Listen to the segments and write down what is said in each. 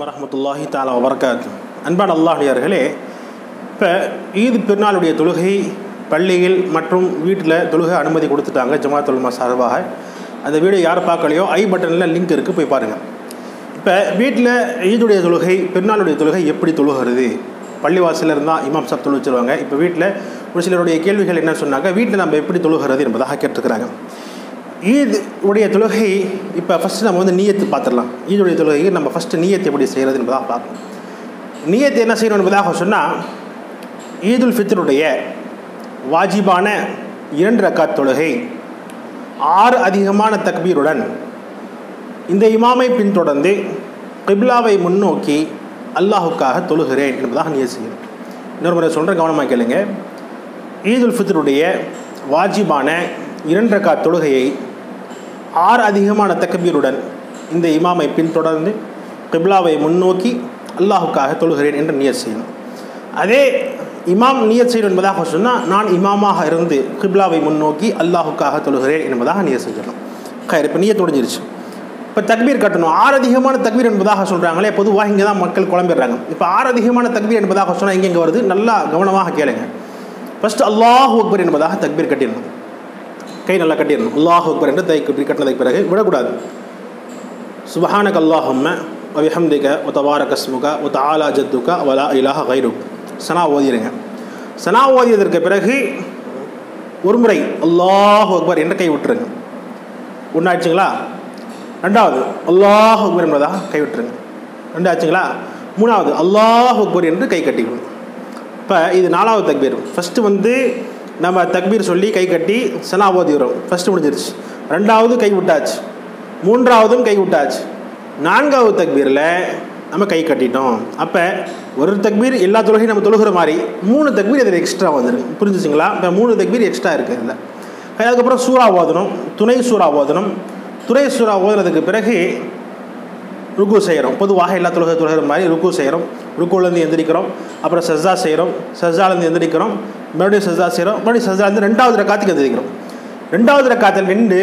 வரமத்துல்லாஹி தாலா வபர்காத்து அன்பான அல்லாஹியார்களே இப்போ ஈது பெருநாளுடைய தொழுகை பள்ளியில் மற்றும் வீட்டில் தொழுகை அனுமதி கொடுத்துட்டாங்க ஜமாத் உலமா சார்பாக அந்த வீடியோ யார் பார்க்கலையோ ஐ பட்டனில் லிங்க் இருக்குது போய் பாருங்கள் இப்போ வீட்டில் ஈதுடைய தொழுகை பெருநாளுடைய தொழுகை எப்படி தொழுகிறது பள்ளிவாசலில் இருந்தால் இமாம் சாப் தொழு வச்சுருவாங்க இப்போ வீட்டில் ஒரு சிலருடைய கேள்விகள் என்ன சொன்னாங்க வீட்டில் நம்ம எப்படி தொழுகிறது என்பதாக கேட்டிருக்கிறாங்க ஈத் உடைய தொழுகை இப்போ ஃபஸ்ட்டு நம்ம வந்து நீயத்து பார்த்துடலாம் ஈதுடைய தொழுகைக்கு நம்ம ஃபஸ்ட்டு நீயத்தை எப்படி செய்கிறது என்பதாக பார்க்கணும் நீயத்தை என்ன செய்யணும் என்பதாக சொன்னால் ஈதுல் ஃபித்ருடைய வாஜிபான இரண்டு ரக்காத் தொழுகை ஆறு அதிகமான தக்பீருடன் இந்த இமாமை பின்தொடர்ந்து கிப்லாவை முன்னோக்கி அல்லாஹுக்காக தொழுகிறேன் என்பதாக நீ செய்யணும் இன்னொரு முறை சொல்கிறேன் கவனமாக கேளுங்க ஈதுல் ஃபித்ருடைய வாஜிபான இரண்டு ரக்காத் தொழுகையை ஆறு அதிகமான தக்கபீருடன் இந்த இமாமை பின்தொடர்ந்து கிப்லாவை முன்னோக்கி அல்லாஹுக்காக தொழுகிறேன் என்று நியத் செய்யணும் அதே இமாம் நியத் செய்யணும் என்பதாக சொன்னால் நான் இமாமாக இருந்து கிப்லாவை முன்னோக்கி அல்லாஹுக்காக தொழுகிறேன் என்பதாக நியத் செஞ்சிடணும் கயிறு இப்போ நியத் முடிஞ்சிருச்சு இப்போ தக்பீர் கட்டணும் ஆறு அதிகமான தக்பீர் என்பதாக சொல்கிறாங்களே பொதுவாக இங்கே தான் மக்கள் குழம்பிடுறாங்க இப்போ ஆறு அதிகமான தக்பீர் என்பதாக சொன்னால் இங்கே இங்கே வருது நல்லா கவனமாக கேளுங்க ஃபஸ்ட்டு அல்லாஹ் அக்பர் என்பதாக தக்பீர் கட்டிடணும் கை நல்லா கட்டிடணும் அல்லாஹ் அக்பர் என்று தை கட்டி கட்டினதுக்கு பிறகு விடக்கூடாது சுபஹானக் அல்லாஹம்ம அவிஹம்திக ஒ தவாரக ஸ்முக ஒ தாலா ஜத்துக வலா இலாஹ கைரு சனா ஓதிடுங்க சனா ஓதியதற்கு பிறகு ஒரு முறை அல்லாஹ் அக்பர் என்று கை விட்டுருங்க ஒன்றாச்சுங்களா ரெண்டாவது அல்லாஹ் அக்பர் என்பதாக கை விட்டுருங்க ரெண்டாச்சுங்களா மூணாவது அல்லாஹ் அக்பர் என்று கை கட்டிக்கணும் இப்போ இது நாலாவது தக்பீர் ஃபஸ்ட்டு வந்து நம்ம தக்பீர் சொல்லி கை கட்டி சனா ஓதிக்கிறோம் ஃபஸ்ட்டு முடிஞ்சிருச்சு ரெண்டாவது கை விட்டாச்சு மூன்றாவதும் கை விட்டாச்சு நான்காவது தக்பீரில் நம்ம கை கட்டிட்டோம் அப்போ ஒரு தக்பீர் எல்லா தொழுகையும் நம்ம தொழுகிற மாதிரி மூணு தக்பீர் இதில் எக்ஸ்ட்ரா வந்துடும் புரிஞ்சுச்சுங்களா இப்போ மூணு தக்பீர் எக்ஸ்ட்ரா இருக்குது இதில் அதுக்கப்புறம் சூறா ஓதணும் துணை சூறா ஓதணும் துணை சூறா ஓதுனதுக்கு பிறகு ருக்கு செய்கிறோம் பொதுவாக எல்லா தொழுகை தொழுகிற மாதிரி ருக்கு செய்கிறோம் ருக்குலேருந்து எந்திரிக்கிறோம் அப்புறம் சஸ்ஸா செய்கிறோம் சஸ்ஸாலேருந்து எந்திரிக்கிறோம் மறுபடியும் சஸ்ஸா செய்கிறோம் மறுபடியும் சஸ்ஸாலேருந்து ரெண்டாவது ரக்காத்துக்கு எந்திரிக்கிறோம் ரெண்டாவது ரக்காத்தில் நின்று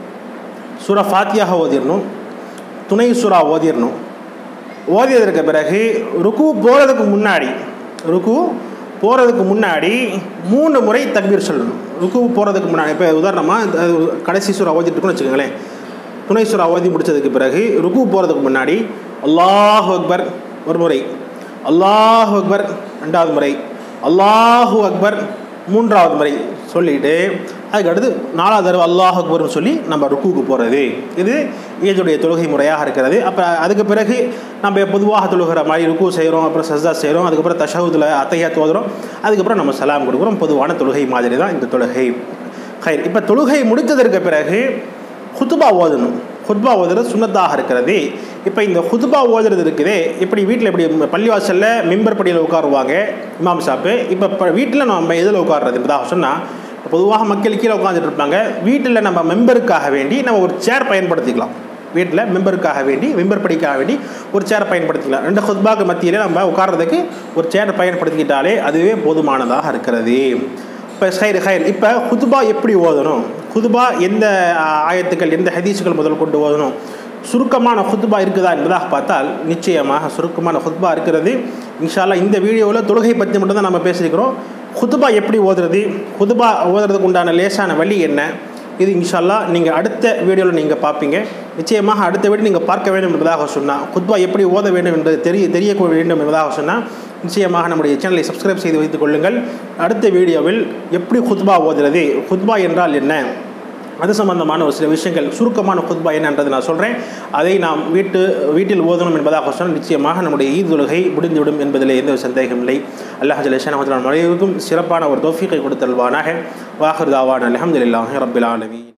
சூறா ஃபாத்தியாக ஓதிடணும் துணை சூறா ஓதிடணும் ஓதியதற்கு பிறகு ருக்கு போகிறதுக்கு முன்னாடி ருக்கு போகிறதுக்கு முன்னாடி மூணு முறை தக்பீர் சொல்லணும் ருக்கு போகிறதுக்கு முன்னாடி இப்போ உதாரணமாக கடைசி சூறா ஓதிட்டுருக்குன்னு வச்சுக்கோங்களேன் துணை சூறா ஓதி முடித்ததுக்கு பிறகு ருக்கு போகிறதுக்கு முன்னாடி அல்லாஹ் அக்பர் ஒரு முறை அல்லாஹ் அக்பர் ரெண்டாவது முறை அல்லாஹு அக்பர் மூன்றாவது முறை சொல்லிட்டு அதுக்கு அடுத்து நாலாவது தடவை அல்லாஹ் அக்பர்னு சொல்லி நம்ம ருக்குவுக்கு போகிறது இது ஏஜுடைய தொழுகை முறையாக இருக்கிறது அப்போ அதுக்கு பிறகு நம்ம பொதுவாக தொழுகிற மாதிரி ருக்கு செய்கிறோம் அப்புறம் சஸ்தா செய்கிறோம் அதுக்கப்புறம் தஷவுதில் அத்தையா தோதுறோம் அதுக்கப்புறம் நம்ம சலாம் கொடுக்குறோம் பொதுவான தொழுகை மாதிரி தான் இந்த தொழுகை ஹைர் இப்போ தொழுகை முடித்ததற்கு பிறகு ஹுத்துபா ஓதணும் ஹுத்பா ஓதுறது சுண்ணத்தாக இருக்கிறது இப்போ இந்த ஹுத்பா ஓதுறது இருக்குதே இப்படி வீட்டில் இப்படி பள்ளிவாசலில் மெம்பர் படியில் உட்காருவாங்க இமாம் சாப்பு இப்போ வீட்டில் நம்ம எதில் உட்கார்றது இப்போதாக சொன்னால் பொதுவாக மக்கள் கீழே உட்காந்துட்டு இருப்பாங்க வீட்டில் நம்ம மெம்பருக்காக வேண்டி நம்ம ஒரு சேர் பயன்படுத்திக்கலாம் வீட்டில் மெம்பருக்காக வேண்டி மெம்பர் படிக்காக வேண்டி ஒரு சேர் பயன்படுத்திக்கலாம் ரெண்டு ஹுத்பாக்கு மத்தியில் நம்ம உட்கார்றதுக்கு ஒரு சேர் பயன்படுத்திக்கிட்டாலே அதுவே போதுமானதாக இருக்கிறது இப்போ ஹைர் ஹைர் இப்போ ஹுதுபா எப்படி ஓதணும் ஹுதுபா எந்த ஆயத்துக்கள் எந்த ஹதீஸுகள் முதல் கொண்டு ஓதணும் சுருக்கமான ஹுத்பா இருக்குதா என்பதாக பார்த்தால் நிச்சயமாக சுருக்கமான ஹுத்பா இருக்கிறது இன்ஷால்லா இந்த வீடியோவில் தொழுகை பற்றி மட்டும் தான் நம்ம பேசியிருக்கிறோம் ஹுதுபா எப்படி ஓதுறது ஹுதுபா ஓதுறதுக்கு உண்டான லேசான வழி என்ன இது இன்ஷால்லா நீங்கள் அடுத்த வீடியோவில் நீங்கள் பார்ப்பீங்க நிச்சயமாக அடுத்த வீடியோ நீங்கள் பார்க்க வேண்டும் என்பதாக சொன்னால் ஹுத்பா எப்படி ஓத வேண்டும் என்பது தெரிய தெரிய வேண்டும் என்பதாக சொன்னால் நிச்சயமாக நம்முடைய சேனலை சப்ஸ்கிரைப் செய்து வைத்துக் கொள்ளுங்கள் அடுத்த வீடியோவில் எப்படி ஹுத்பா ஓதுறது ஹுத்பா என்றால் என்ன அது சம்பந்தமான ஒரு சில விஷயங்கள் சுருக்கமான குத்பா என்னன்றது நான் சொல்கிறேன் அதை நாம் வீட்டு வீட்டில் ஓதணும் என்பதாக சொன்னால் நிச்சயமாக நம்முடைய ஈத் உலகை முடிந்துவிடும் என்பதில் எந்த ஒரு சந்தேகம் இல்லை அல்லாஹ் ஜலேஷன் மலையுக்கும் சிறப்பான ஒரு தோஃபிகை கொடுத்தல்வானாக வாஹர் தாவான் அலமதுல்லாஹ் ரபில் ஆலமி